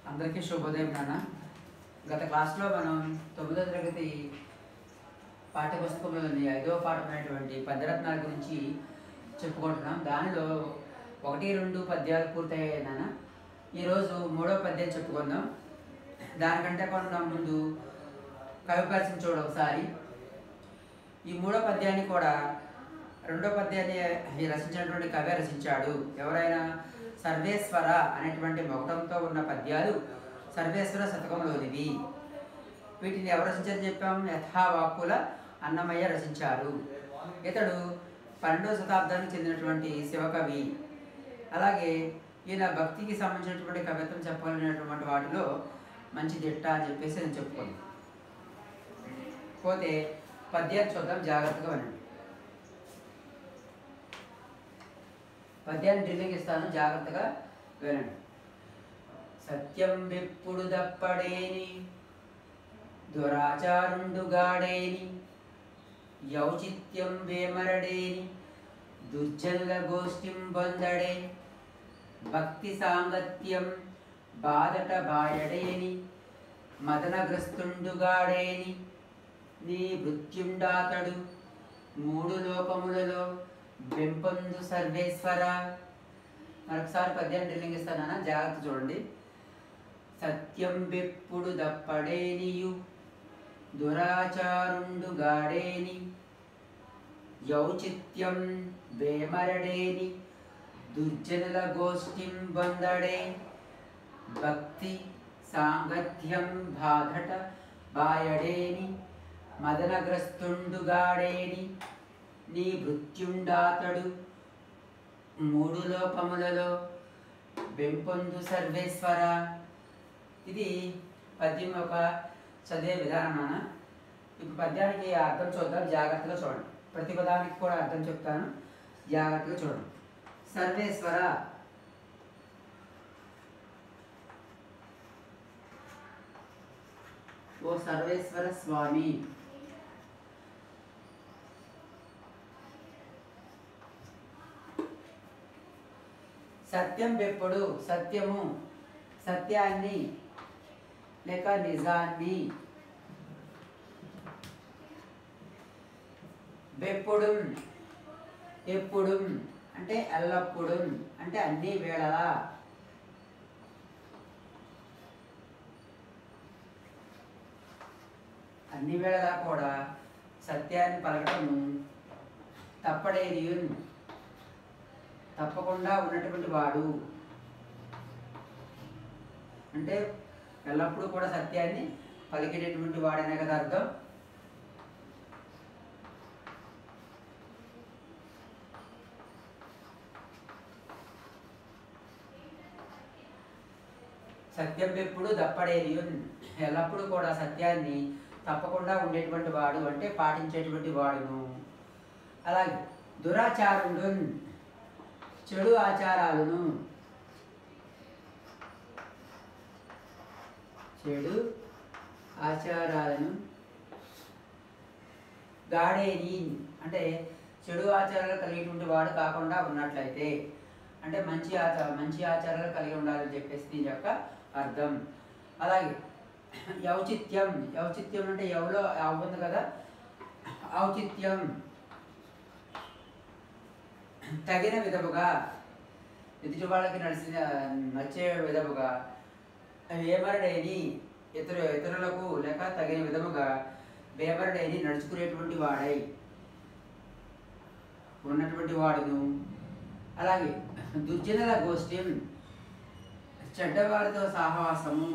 అందరికీ శుభోదయం నాన్న గత క్లాస్లో మనం తొమ్మిదో తరగతి పాఠ్యపుస్తకంలోని ఐదవ పాఠమైనటువంటి పద్యరత్నాల గురించి చెప్పుకుంటున్నాం దానిలో ఒకటి రెండు పద్యాలు పూర్తయ్యాయి నాన్న ఈరోజు మూడో పద్యం చెప్పుకుందాం దానికంటే కొంత ముందు కవి పరిచయం చూడ ఒకసారి ఈ మూడో పద్యాన్ని కూడా రెండో పద్యాన్ని ఈ రచించినటువంటి కవి రచించాడు ఎవరైనా సర్వేశ్వర అనేటువంటి మొగటంతో ఉన్న పద్యాలు సర్వేశ్వర శతకంలోనివి వీటిని ఎవరు రచించారని చెప్పాం యథావాక్కుల అన్నమయ్య రచించారు ఇతడు పన్నెండవ శతాబ్దానికి చెందినటువంటి శివకవి అలాగే ఈయన భక్తికి సంబంధించినటువంటి కవిత్వం చెప్పాలనేటువంటి వాటిలో మంచి దిట్ట అని చెప్పేసి నేను చెప్పుకోండి పోతే పద్యాన్ని చూద్దాం జాగ్రత్తగా వినండి పద్యాన్ని డ్రిల్లింగ్ ఇస్తాను జాగ్రత్తగా వినండి సత్యం విప్పుడు దప్పడేని దురాచారుండుగాడేని యౌచిత్యం వేమరడేని దుర్జనుల గోష్ఠిం బొందడే భక్తి సాంగత్యం బాధట బాయడేని మదనగ్రస్తుండుగాడేని నీ మృత్యుండాతడు మూడు లోకములలో బెంపొందు సర్వేశ్వర మరొకసారి పద్యాన్ని డ్రిల్లింగ్ ఇస్తానా జాగ్రత్త చూడండి సత్యం వెప్పుడు దప్పడేనియు దురాచారుండు గాడేని యౌచిత్యం వేమరడేని దుర్జనుల గోష్ఠిం బొందడే భక్తి సాంగత్యం బాధట బాయడేని మదనగ్రస్తుండుగాడేని నీ మృత్యుండాతడు మూడు లోపములలో బెంపొందు సర్వేశ్వర ఇది పద్యం యొక్క చదివే విధానం నాన్న ఇప్పుడు పద్యానికి అర్థం చూద్దాం జాగ్రత్తగా చూడండి ప్రతి పదానికి కూడా అర్థం చెప్తాను జాగ్రత్తగా చూడండి సర్వేశ్వర ఓ సర్వేశ్వర స్వామి సత్యం వెప్పుడు సత్యము సత్యాన్ని లేక నిజాన్ని వెప్పుడు ఎప్పుడు అంటే ఎల్లప్పుడు అంటే అన్ని వేళలా అన్ని వేళలా కూడా సత్యాన్ని పలకటము తప్పడేది తప్పకుండా ఉన్నటువంటి వాడు అంటే ఎల్లప్పుడూ కూడా సత్యాన్ని పలికేటటువంటి వాడనే కదా అర్థం సత్యం ఎప్పుడు దప్పడేది ఎల్లప్పుడూ కూడా సత్యాన్ని తప్పకుండా ఉండేటువంటి వాడు అంటే పాటించేటువంటి వాడును అలాగే దురాచారుడు చెడు ఆచారాలను చెడు ఆచారాలను గాడేని అంటే చెడు ఆచారాలు కలిగినటువంటి వాడు కాకుండా ఉన్నట్లయితే అంటే మంచి ఆచార మంచి ఆచారాలు కలిగి ఉండాలని చెప్పేసి దీని యొక్క అర్థం అలాగే ఔచిత్యం ఔచిత్యం అంటే ఎవలో అవ్వంది కదా ఔచిత్యం తగిన విధముగా ఎదుటి వాళ్ళకి నడిచిన నచ్చే విధముగా వేమరుడైని ఇతరు ఇతరులకు లేక తగిన విధముగా వేమరుడైని నడుచుకునేటువంటి వాడై ఉన్నటువంటి వాడును అలాగే దుర్జనుల గోష్ఠ్యం చెడ్డవారితో సహవాసము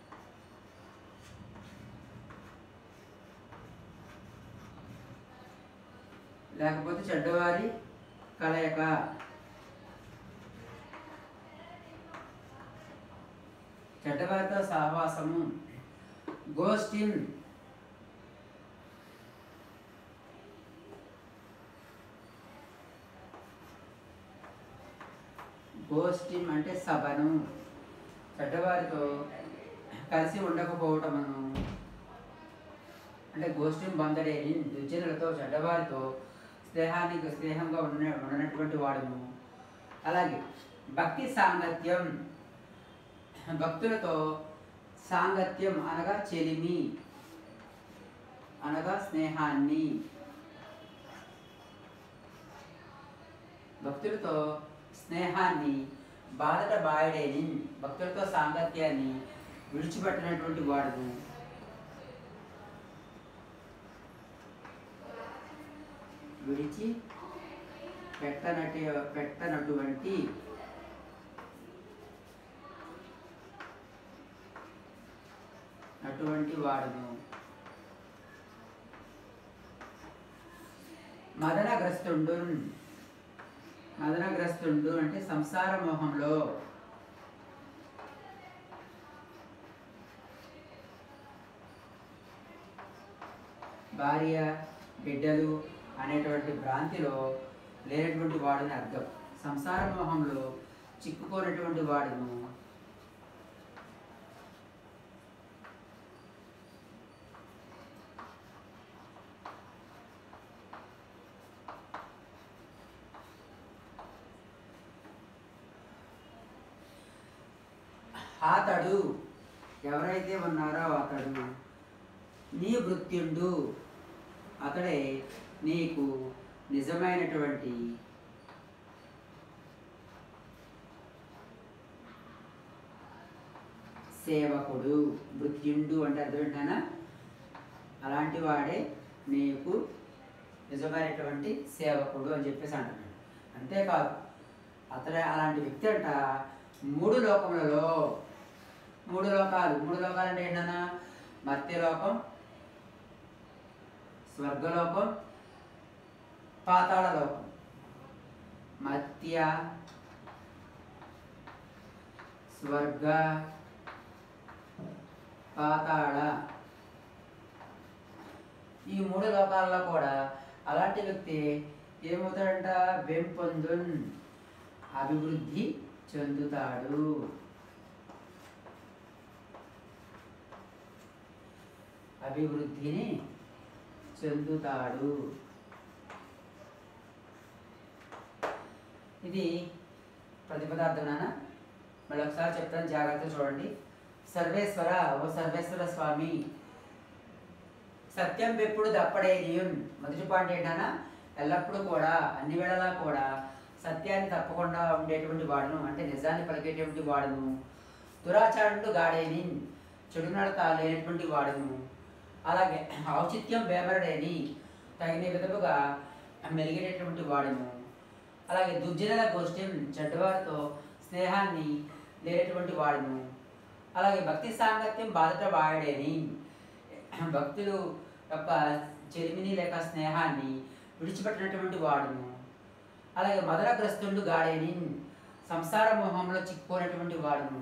లేకపోతే చెడ్డవారి కలయిక చెడ్డవారితో సహవాసము గోష్ఠిం గోష్ఠిం అంటే సభను చెడ్డవారితో కలిసి ఉండకపోవటమును అంటే గోష్ఠిం బందడేని దుర్జనులతో చెడ్డవారితో స్నేహానికి స్నేహంగా ఉన్న ఉన్నటువంటి వాడును అలాగే భక్తి సాంగత్యం భక్తులతో సాంగత్యం అనగా చెలిమి అనగా స్నేహాన్ని భక్తులతో స్నేహాన్ని బాధట బాయడేని భక్తులతో సాంగత్యాన్ని విడిచిపెట్టినటువంటి వాడును విడిచి పెట్టనటి పెట్టనటువంటి అటువంటి వాడును మదనగ్రస్తుండు మదనగ్రస్తుండు అంటే సంసార మోహంలో భార్య బిడ్డలు అనేటువంటి భ్రాంతిలో లేనటువంటి వాడని అర్థం సంసార మోహంలో చిక్కుకోనటువంటి వాడును అతడు ఎవరైతే ఉన్నారో అతడు నీ వృత్యుండు అతడే నీకు నిజమైనటువంటి సేవకుడు మృత్యుండు అంటే అర్థం ఏంటన్నా అలాంటి వాడే నీకు నిజమైనటువంటి సేవకుడు అని చెప్పేసి అంటున్నాడు అంతేకాదు అతడే అలాంటి వ్యక్తి అంట మూడు లోకములలో మూడు లోకాలు మూడు లోకాలు అంటే ఏంటన్నా మర్త్యలోకం స్వర్గలోకం పాతాళ లోకం మత్య స్వర్గ పాతాళ ఈ మూడు లోకాల్లో కూడా అలాంటి వ్యక్తి ఏమవుతాడంట వెంపొందున్ అభివృద్ధి చెందుతాడు అభివృద్ధిని చెందుతాడు ఇది ప్రతిపదార్థం నాన్న మళ్ళీ ఒకసారి చెప్తాను జాగ్రత్త చూడండి సర్వేశ్వర ఓ సర్వేశ్వర స్వామి సత్యం ఎప్పుడు దప్పడేనియున్ మొదటి పాయింట్ ఏంటన్నా ఎల్లప్పుడూ కూడా అన్ని వేళలా కూడా సత్యాన్ని తప్పకుండా ఉండేటువంటి వాడును అంటే నిజాన్ని పలికేటువంటి వాడును దురాచారుడు గాడేని చెడు నడత లేనటువంటి వాడును అలాగే ఔచిత్యం వేమరడేని తగిన విధముగా మెలిగేటటువంటి వాడును అలాగే దుర్జనుల గోష్ఠ్యం చెడ్డవారితో స్నేహాన్ని లేనటువంటి వాడును అలాగే భక్తి సాంగత్యం బాధట వాడేని భక్తులు యొక్క చెలిమిని లేక స్నేహాన్ని విడిచిపెట్టినటువంటి వాడును అలాగే మదనగ్రస్తుడు గాడేని సంసార మోహంలో చిక్కుకోనటువంటి వాడును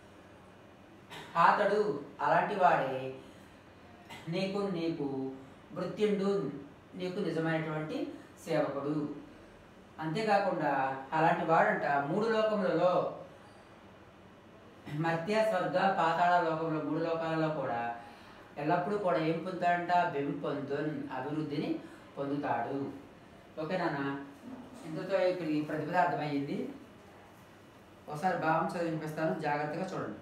అతడు అలాంటి వాడే నీకు నీకు మృత్యుండు నీకు నిజమైనటువంటి సేవకుడు అంతేకాకుండా అలాంటి వాడంట మూడు లోకములలో మధ్య స్వర్గ పాతాళ లోకంలో మూడు లోకాలలో కూడా ఎల్లప్పుడూ కూడా ఏం పొందుతాడంట బెం పొందున్ అభివృద్ధిని పొందుతాడు ఓకే నాన్న ఇంతతో ఇక్కడ ఈ ప్రతిపద అర్థమయ్యింది ఒకసారి భావం చదివినిపిస్తాను జాగ్రత్తగా చూడండి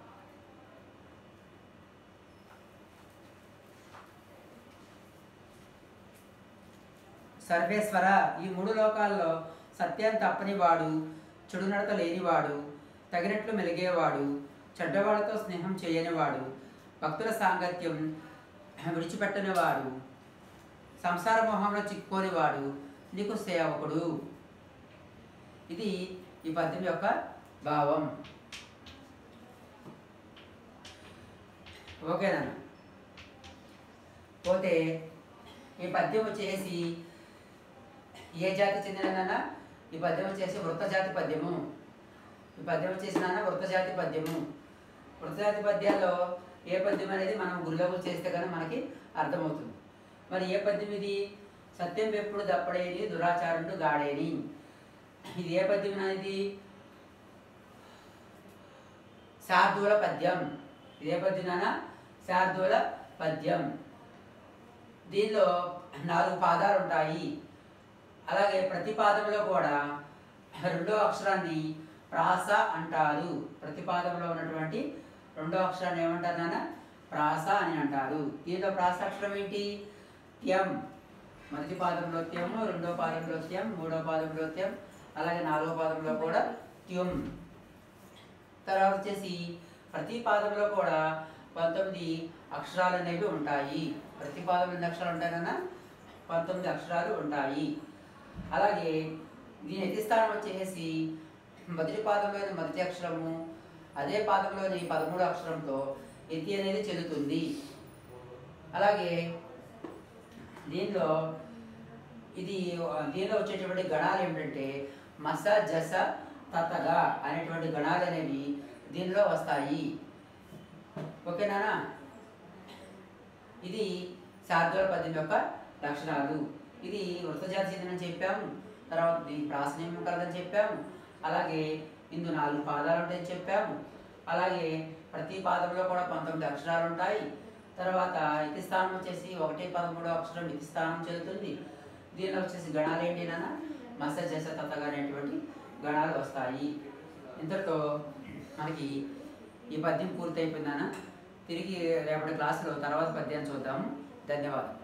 సర్వేశ్వర ఈ మూడు లోకాల్లో సత్యాన్ని తప్పని వాడు చెడు నడత లేనివాడు తగినట్లు మెలిగేవాడు చెడ్డవాళ్ళతో స్నేహం చేయనివాడు భక్తుల సాంగత్యం విడిచిపెట్టనివాడు సంసార మొహంలో చిక్కుకోనివాడు నీకు సేవకుడు ఇది ఈ పద్యం యొక్క భావం ఓకేనా పోతే ఈ పద్యం వచ్చేసి ఏ జాతి చెందినదన్నా ఈ పద్యం వచ్చేసి వృత్త జాతి పద్యము ఈ పద్యం వచ్చేసి నాన్న వృత్త జాతి పద్యము వృత్త జాతి పద్యాల్లో ఏ పద్యం అనేది మనం గురులవులు చేస్తే కానీ మనకి అర్థమవుతుంది మరి ఏ పద్యం ఇది సత్యం ఎప్పుడు దప్పడేని దురాచారుడు గాడేని ఇది ఏ పద్యం అనేది శార్దూల పద్యం ఇది ఏ పద్యం నాన్న శార్దూల పద్యం దీనిలో నాలుగు పాదాలు ఉంటాయి అలాగే ప్రతి పాదంలో కూడా రెండో అక్షరాన్ని ప్రాస అంటారు ప్రతి పాదంలో ఉన్నటువంటి రెండో అక్షరాన్ని ఏమంటారు నాన్న ప్రాస అని అంటారు దీంట్లో ప్రాస అక్షరం ఏంటి త్యం మొదటి పాదంలో త్యము రెండో పాదంలో త్యం మూడో పాదంలో త్యం అలాగే నాలుగో పాదంలో కూడా త్యం తర్వాత వచ్చేసి ప్రతి పాదంలో కూడా పంతొమ్మిది అక్షరాలు అనేవి ఉంటాయి ప్రతి పాదంలో ఎన్ని అక్షరాలు ఉంటాయన్నా పంతొమ్మిది అక్షరాలు ఉంటాయి అలాగే దీని ఎతి స్థానం వచ్చేసి మొదటి పాదంలోని మొదటి అక్షరము అదే పాదంలోని పదమూడు అక్షరంతో ఎతి అనేది చెల్లుతుంది అలాగే దీనిలో ఇది దీనిలో వచ్చేటువంటి గణాలు ఏమిటంటే మస జస తతగా అనేటువంటి గణాలు అనేవి దీనిలో వస్తాయి ఓకేనా ఇది శార్దూల పద్యం యొక్క లక్షణాలు ఇది వృత్తజాతి చెందినని చెప్పాము తర్వాత దీని ప్రాసనియం కలదని చెప్పాము అలాగే ఇందు నాలుగు పాదాలు ఉంటాయని చెప్పాము అలాగే ప్రతి పాదంలో కూడా పంతొమ్మిది అక్షరాలు ఉంటాయి తర్వాత ఇతి స్థానం వచ్చేసి ఒకటి పదమూడో అక్షరం ఇతి స్థానం చెందుతుంది దీనిలో వచ్చేసి గణాలు ఏంటి నాన్న మత్స్య చేస తత్తగా అనేటువంటి గణాలు వస్తాయి ఇంతటితో మనకి ఈ పద్యం పూర్తయిపోయిందన్న తిరిగి రేపటి క్లాసులో తర్వాత పద్యాన్ని చూద్దాము ధన్యవాదాలు